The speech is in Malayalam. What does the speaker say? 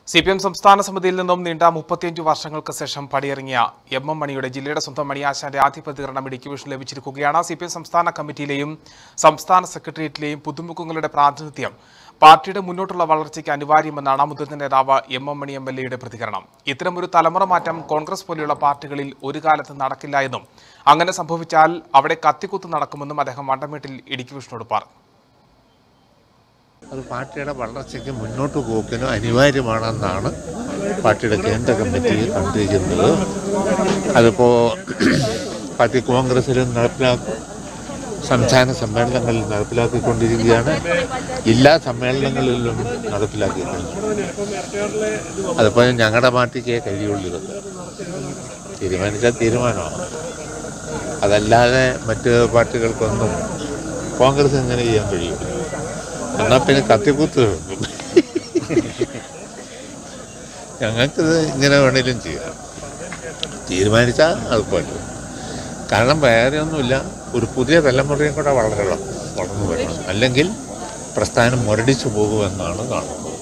സി പി എം സംസ്ഥാന സമിതിയിൽ നിന്നും നീണ്ട മുപ്പത്തിയഞ്ച് വർഷങ്ങൾക്ക് ശേഷം പടിയിറങ്ങിയ എം എം മണിയുടെ ജില്ലയുടെ സ്വന്തം മണിയാശാന്റെ ആദ്യ പ്രതികരണം ഇടുക്കി വിഷൻ ലഭിച്ചിരിക്കുകയാണ് സി പി എം സംസ്ഥാന കമ്മിറ്റിയിലെയും സംസ്ഥാന സെക്രട്ടേറിയറ്റിലെയും പുതുമുഖങ്ങളുടെ പ്രാതിനിധ്യം പാർട്ടിയുടെ മുന്നോട്ടുള്ള വളർച്ചയ്ക്ക് അനിവാര്യമെന്നാണ് മുതിർന്ന നേതാവ് M M Mani M L എയുടെ പ്രതികരണം ഇത്തരമൊരു തലമുറ മാറ്റം കോൺഗ്രസ് പോലെയുള്ള പാർട്ടികളിൽ ഒരു കാലത്ത് നടക്കില്ല എന്നും അങ്ങനെ സംഭവിച്ചാൽ അവിടെ കത്തിക്കുത്ത് നടക്കുമെന്നും അദ്ദേഹം വണ്ടമേട്ടിൽ ഇടുക്കി വിഷ്ണുവോട് പറഞ്ഞു അത് പാർട്ടിയുടെ വളർച്ചയ്ക്ക് മുന്നോട്ട് പോക്കിനും അനിവാര്യമാണെന്നാണ് പാർട്ടിയുടെ കേന്ദ്ര കമ്മിറ്റി കണ്ടിരിക്കുന്നത് അതിപ്പോൾ പാർട്ടി കോൺഗ്രസിലും നടപ്പിലാക്കും സംസ്ഥാന സമ്മേളനങ്ങളിൽ നടപ്പിലാക്കിക്കൊണ്ടിരിക്കുകയാണ് എല്ലാ സമ്മേളനങ്ങളിലും നടപ്പിലാക്കി കഴിഞ്ഞു അതിപ്പോൾ ഞങ്ങളുടെ പാർട്ടിക്കേ കഴിയുള്ളൂ ഇതൊക്കെ തീരുമാനിച്ചാൽ തീരുമാനമാണ് അതല്ലാതെ മറ്റ് പാർട്ടികൾക്കൊന്നും കോൺഗ്രസ് ഇങ്ങനെ ചെയ്യാൻ കഴിയില്ല എന്നാൽ പിന്നെ കത്തിക്കുത്ത് വെക്കും ഞങ്ങൾക്കിത് ഇങ്ങനെ വേണേലും ചെയ്യാം തീരുമാനിച്ചാൽ അത് പറ്റും കാരണം വേറെ ഒന്നുമില്ല ഒരു പുതിയ തലമുറയും കൂടെ വളരണം വളർന്നു വരണം അല്ലെങ്കിൽ പ്രസ്ഥാനം മുരടിച്ചു പോകുമെന്നാണ് കാണുന്നത്